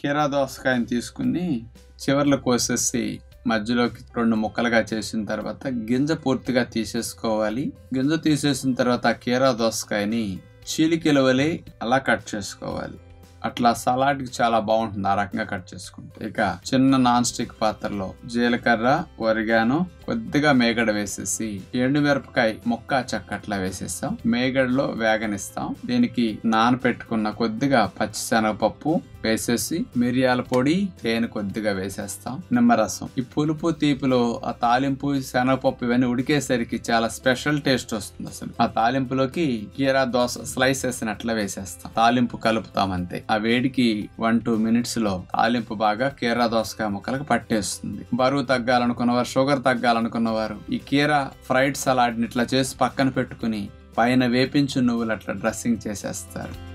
కీరా దోసకాయని తీసుకుని చివర్లో కోసేసి మధ్యలోకి రెండు ముక్కలుగా చేసిన తర్వాత గింజ పూర్తిగా తీసేసుకోవాలి గింజ తీసేసిన తర్వాత ఆ కీరా దోసకాయని చీలికల వలె అలా కట్ చేసుకోవాలి అట్లా సలాడ్కి చాలా బాగుంటుంది ఆ రకంగా కట్ చేసుకుంటే ఇక చిన్న నాన్ స్టిక్ పాత్రలో జీలకర్ర ఒరిగాను కొద్దిగా మేగడ వేసేసి ఎండుమిరపకాయ ముక్క చెక్క అట్లా వేసేస్తాం మేగడలో వేగనిస్తాం దీనికి నానపెట్టుకున్న కొద్దిగా పచ్చిశనగపప్పు వేసేసి మిరియాల పొడి తేనె కొద్దిగా వేసేస్తాం నిమ్మరసం ఈ పులుపు తీపిలో ఆ తాలింపు శనగపప్పు ఇవన్నీ ఉడికేసరికి చాలా స్పెషల్ టేస్ట్ వస్తుంది అసలు ఆ తాలింపులోకి కీరా దోస స్లైస్ వేసినట్లా వేసేస్తాం తాలింపు కలుపుతాం అంతే ఆ వేడికి వన్ టూ మినిట్స్ లో తాలింపు బాగా కీరా దోసకాయ ముక్కలకు పట్టేస్తుంది బరువు తగ్గాలనుకున్నవారు షుగర్ తగ్గాలనుకున్నవారు ఈ కీరా ఫ్రైడ్ సలాడ్ ని ఇట్లా చేసి పక్కన పెట్టుకుని పైన వేపించు నువ్వులు అట్లా డ్రెస్సింగ్ చేసేస్తారు